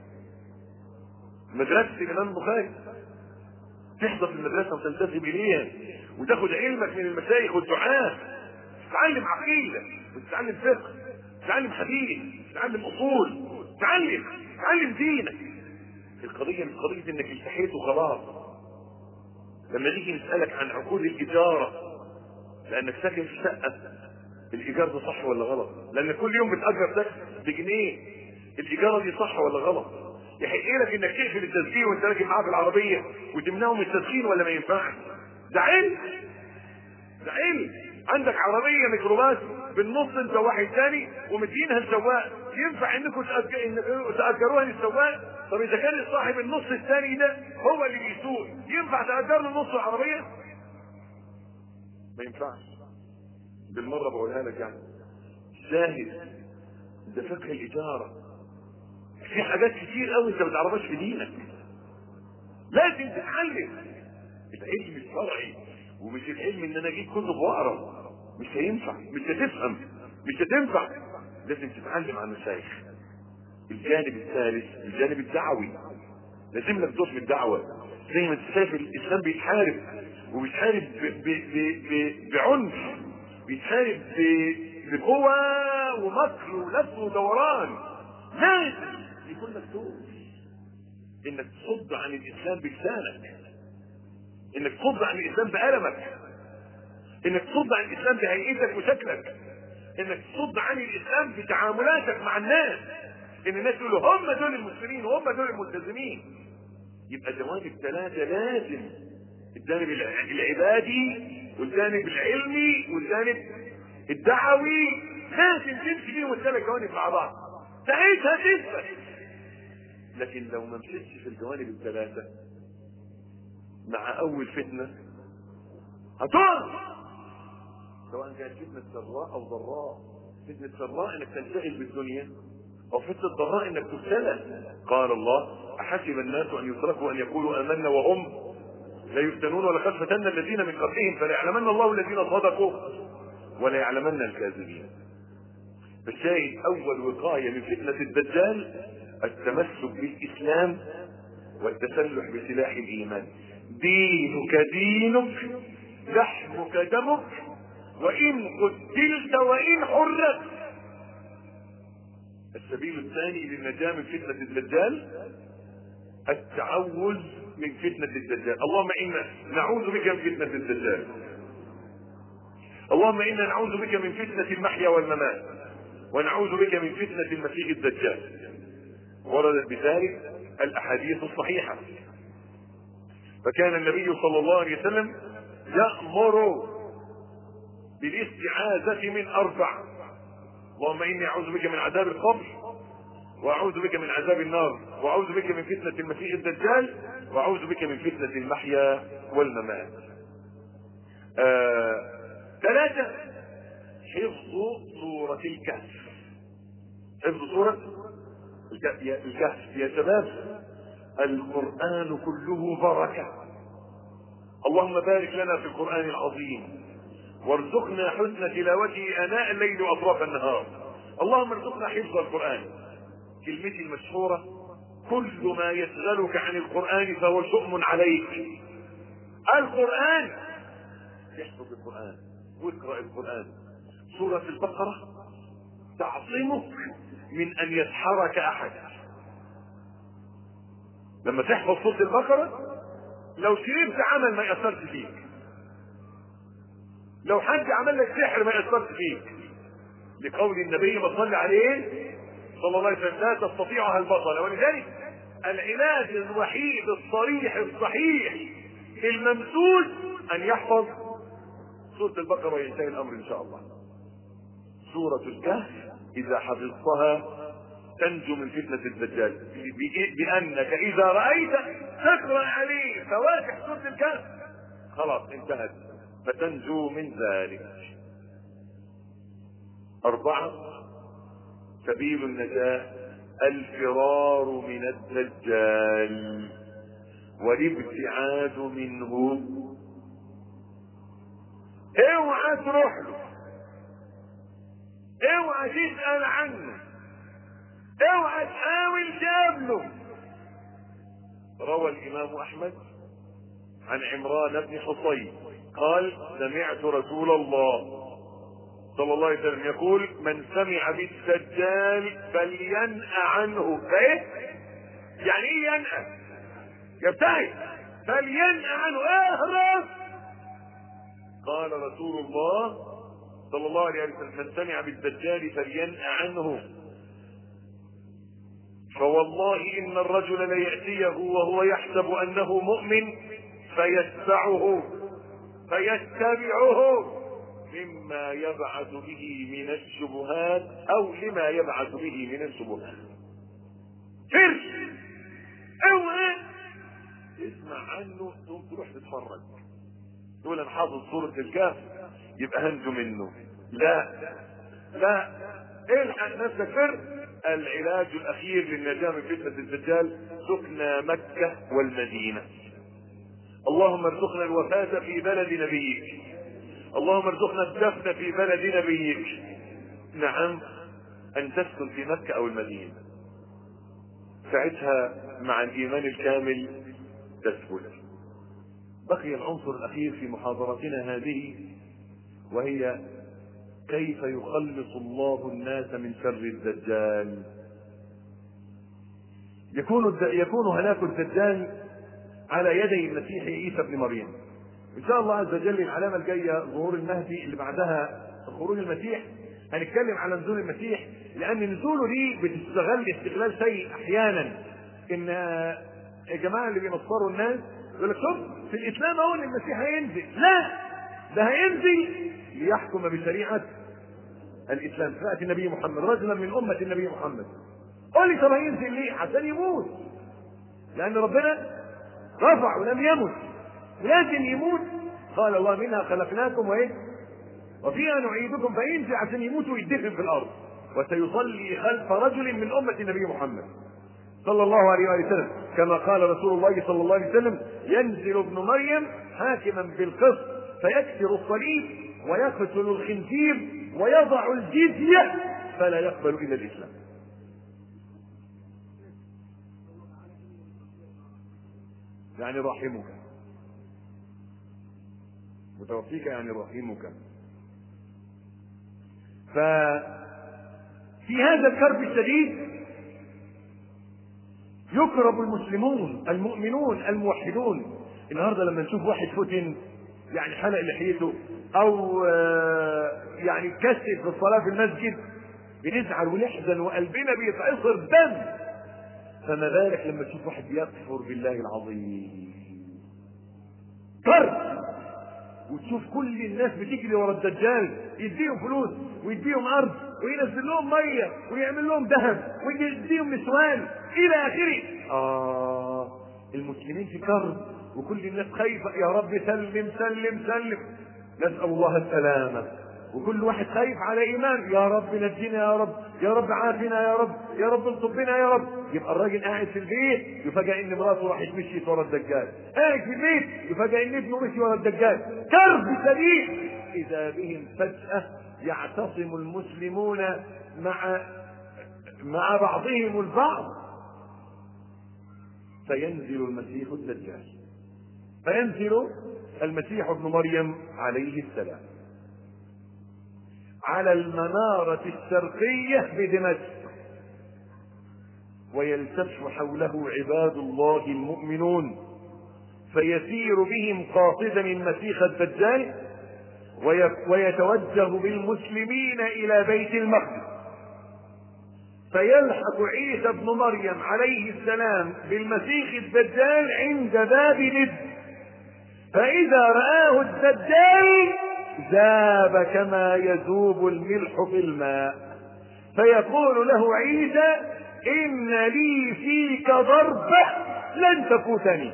مدرسة الإمام البخاري تحضر في المدرسة وتنتسب إليها وتاخد علمك من المشايخ والدعاة تتعلم عقيدة وتتعلم فقه تتعلم حديث تتعلم أصول تتعلم تتعلم دينك القضية مش قضية انك التحيت وخلاص لما نيجي نسألك عن عقود الإجارة لأنك ساكن في شقة الإيجار ده صح ولا غلط؟ لأن كل يوم بتأجر ده بجنيه الإيجارة دي صح ولا غلط؟ يحق لك انك تقفل التسجيل وانت راكب معاه في العربية وتمنعه من التسخين ولا ما ينفعش؟ ده علم ده علم عندك عربية ميكروباص بالنص انت واحد تاني ومدينها لسواق ينفع انكم تأجروها للسواق طب اذا كان صاحب النص الثاني ده هو اللي بيسوق ينفع تأجر له نص العربية ما ينفعش بالمرة بقولها لك يعني شاهد ده فقه الإجارة في حاجات كتير قوي انت ما تعرفهاش في دينك لازم تتعلم العلم الشرعي ومش العلم ان انا اجيب كتب واقرا مش هينفع مش هتفهم مش هتنفع لازم تتعلم عن المشايخ الجانب الثالث الجانب الدعوي لازم لك دور في الدعوه زي ما انت شايف الاسلام بيتحارب وبيتحارب ب- ب- ب- ب- بعنف بيتحارب ب- بقوة ومكر ولف ودوران لازم يكون لك دور انك تصد عن الاسلام بلسانك انك تصد عن الاسلام بألمك انك تصد عن الاسلام بهيئتك وشكلك انك تصد عن الاسلام بتعاملاتك مع الناس ان الناس يقولوا هم دول المسلمين وهم دول الملتزمين يبقى جوانب ثلاثة لازم الجانب الع- العبادي والجانب العلمي والجانب الدعوي لازم تمشي فيهم الثلاث جوانب مع بعض ساعتها تثبت لكن لو ما مشيتش في الجوانب الثلاثة مع أول فتنة هتقع سواء كانت فتنة سراء أو ضراء فتنة سراء إنك تنشغل بالدنيا أو فتنة ضراء إنك تبتلى قال الله أحسب الناس أن يتركوا أن يقولوا آمنا وهم لا يفتنون ولقد فتنا الذين من قبلهم فليعلمن الله الذين صدقوا وليعلمن الكاذبين فالشاهد أول وقاية من فتنة الدجال التمسك بالإسلام والتسلح بسلاح الإيمان دينك دينك لحمك دمك وإن قتلت وإن حرت السبيل الثاني للنجاة من فتنة الدجال التعوذ من فتنة الدجال اللهم إنا نعوذ بك من فتنة الدجال اللهم إنا نعوذ بك من فتنة المحيا والممات ونعوذ بك من فتنة المسيح الدجال وردت بذلك الأحاديث الصحيحة فكان النبي صلى الله عليه وسلم يأمر بالاستعاذة من أربع اللهم إني أعوذ بك من عذاب القبر وأعوذ بك من عذاب النار وأعوذ بك من فتنة المسيح الدجال وأعوذ بك من فتنة المحيا والممات آه، ثلاثة حفظ سورة الكهف حفظ سورة الك- يا- الكهف يا شباب القرآن كله بركة اللهم بارك لنا في القرآن العظيم وارزقنا حسن تلاوته آناء الليل وأطراف النهار اللهم ارزقنا حفظ القرآن كلمتي المشهورة كل ما يشغلك عن القرآن فهو شؤم عليك القرآن احفظ القرآن واقرأ القرآن سورة البقرة تعصمك من أن يسحرك أحد لما تحفظ سورة البقرة لو شربت عمل ما يأثرش فيك لو حد عمل لك سحر ما يأثرش فيك لقول النبي ما صلى عليه صلى الله عليه وسلم لا تستطيعها البطل ولذلك العلاج الوحيد الصريح الصحيح الممثول ان يحفظ سورة البقرة وينتهي الامر ان شاء الله سورة الكهف اذا حفظتها تنجو من فتنة الدجال ب- بانك اذا رأيت تقرأ عليه فواتح سورة الكهف خلاص انتهت فتنجو من ذلك أربعة سبيل النجاة الفرار من الدجال والابتعاد منه اوعى تروح له اوعى تسأل عنه اوعى تحاول تقابله روى الامام احمد عن عمران بن حصين قال سمعت رسول الله صلى الله عليه وسلم يقول من سمع بالدجال فلينأ عنه فايه يعني ايه ينأى يبتعد فلينأ عنه اهرب قال رسول الله صلى الله عليه وسلم من سمع بالدجال فلينأ عنه فوالله ان الرجل ليأتيه وهو يحسب انه مؤمن فيتبعه فيتبعه مما يبعث به من الشبهات او لما يبعث به من الشبهات فر اوعى اسمع عنه تقوم تروح تتفرج تقول انا حافظ سورة الكهف يبقى هنجو منه لا لا الحق نفسك فر العلاج الاخير للنجاة من فتنة الدجال سكنى مكة والمدينة اللهم ارزقنا الوفاة في بلد نبيك اللهم ارزقنا الدفن في بلد نبيك نعم ان تسكن في مكة او المدينة ساعتها مع الايمان الكامل تثبت بقي العنصر الاخير في محاضرتنا هذه وهي كيف يخلص الله الناس من شر الدجال يكون الد- يكون هلاك الدجال على يدي المسيح عيسى ابن مريم ان شاء الله عز وجل العلامه الجايه ظهور المهدي اللي بعدها خروج المسيح هنتكلم على نزول المسيح لان نزوله دي بتستغل استغلال سيء احيانا ان الجماعه اللي بينصروا الناس يقول لك شوف في الاسلام اهو ان المسيح هينزل لا ده هينزل ليحكم بشريعه الاسلام فاتي النبي محمد رجلا من امه النبي محمد قول لي طب هينزل ليه عشان يموت لان ربنا رفع ولم يمت لازم يموت قال الله منها خلقناكم وايه وفيها نعيدكم فينزل عشان يموت ويدفن في الارض وسيصلي خلف رجل من امه النبي محمد صلى الله عليه وآله وسلم كما قال رسول الله صلى الله عليه وسلم ينزل ابن مريم حاكما بالقسط فيكسر الصليب ويقتل الخنزير ويضع الجزية فلا يقبل إلا الإسلام يعني رحمك متوفيك يعني رحمك ففي هذا الكرب الشديد يكرب المسلمون المؤمنون الموحدون النهارده لما نشوف واحد فتن يعني حلق لحيته او آه، يعني كسر في الصلاه في المسجد بنزعل ونحزن وقلبنا بيتعصر دم فما بالك لما تشوف واحد بيكفر بالله العظيم كرب وتشوف كل الناس بتجري ورا الدجال يديهم فلوس ويديهم ارض وينزل لهم ميه ويعمل لهم ذهب ويديهم نسوان الى اخره اه المسلمين في كرب وكل الناس خايفه يا رب سلم سلم سلم نسال الله السلامه وكل واحد خايف على ايمان يا رب نجينا يا رب يا رب عافنا يا رب يا رب انصبنا يا رب يبقى الراجل قاعد في البيت يفاجئ ان مراته راحت مشيت ورا الدجال قاعد في البيت يفاجئ ان ابنه مشي ورا الدجال كرب شديد اذا بهم فجاه يعتصم المسلمون مع مع بعضهم البعض فينزل المسيح الدجال فينزل المسيح ابن مريم عليه السلام على المنارة الشرقية بدمشق ويلتف حوله عباد الله المؤمنون فيسير بهم قاصدا المسيح الدجال وي- ويتوجه بالمسلمين إلى بيت المقدس فيلحق عيسى ابن مريم عليه السلام بالمسيح الدجال عند باب لد فإذا رآه الدجال ذاب كما يذوب الملح في الماء فيقول له عيسى إن لي فيك ضربة لن تفوتني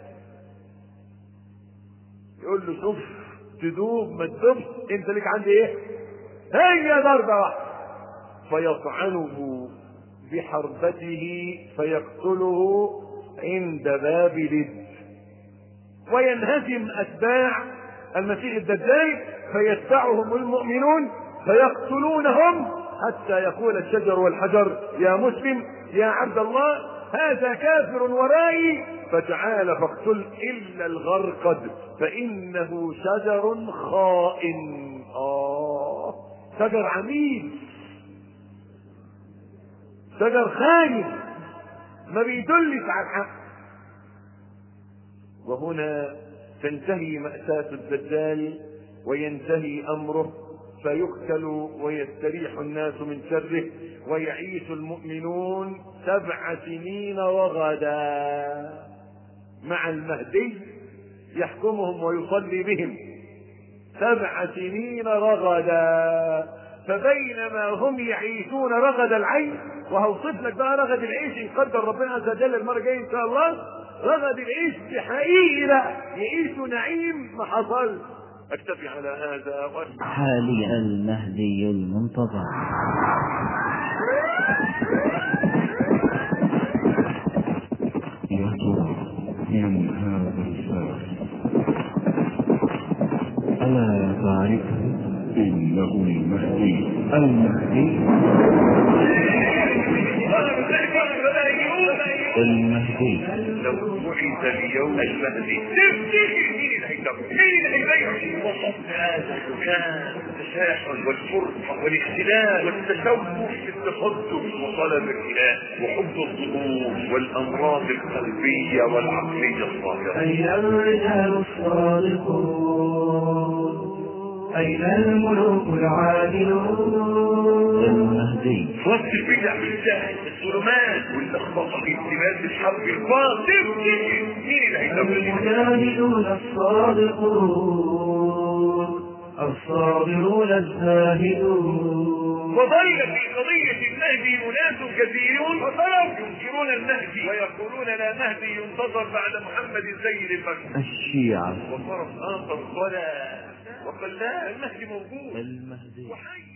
يقول له شوف تدوب ما تدوبش انت ليك عندي ايه هي ضربة واحدة فيطعنه بحربته فيقتله عند باب لد وينهزم اتباع المسيح الدجال فيتبعهم المؤمنون فيقتلونهم حتى يقول الشجر والحجر يا مسلم يا عبد الله هذا كافر ورائي فتعال فاقتل الا الغرقد فانه شجر خائن اه شجر عميد شجر خاين ما بيدلش على الحق وهنا تنتهي مأساة الدجال وينتهي أمره فيقتل ويستريح الناس من شره ويعيش المؤمنون سبع سنين وغدا مع المهدي يحكمهم ويصلي بهم سبع سنين رغدا فبينما هم يعيشون رغد العيش وهوصف لك بقى رغد العيش ان قدر ربنا عز وجل المره الجايه ان شاء الله رغد العيش بحقيقي لا يعيش نعيم ما حصل اكتفي على هذا وأشكر. حاليا المهدي المنتظر يا ترى من هذا الفارس ألا تعرفه إنه المهدي المهدي المهدي لو بعث اليوم المهدي تفتكر مين اللي الهيثم مين الهيثم وصف هذا الدكان التشاحن والفرقة والاختلاف والتشوش في التقدم وطلب الاله وحب الظهور والامراض القلبية والعقلية الظاهرة أين الرجال الصادقون أين الملوك العادلون المهدي وقت البدع بالجهل الظلمات واللخبطه في اتباع الحق الباطل مين اللي هيسوي المجاهدون الصادقون الصابرون الزاهدون وظل في قضية المهدي أناس كثيرون فصاروا ينكرون المهدي ويقولون لا مهدي ينتظر بعد محمد الزين البكر الشيعة وطرف آخر ولا وقال لا المهدي موجود المهدي وحي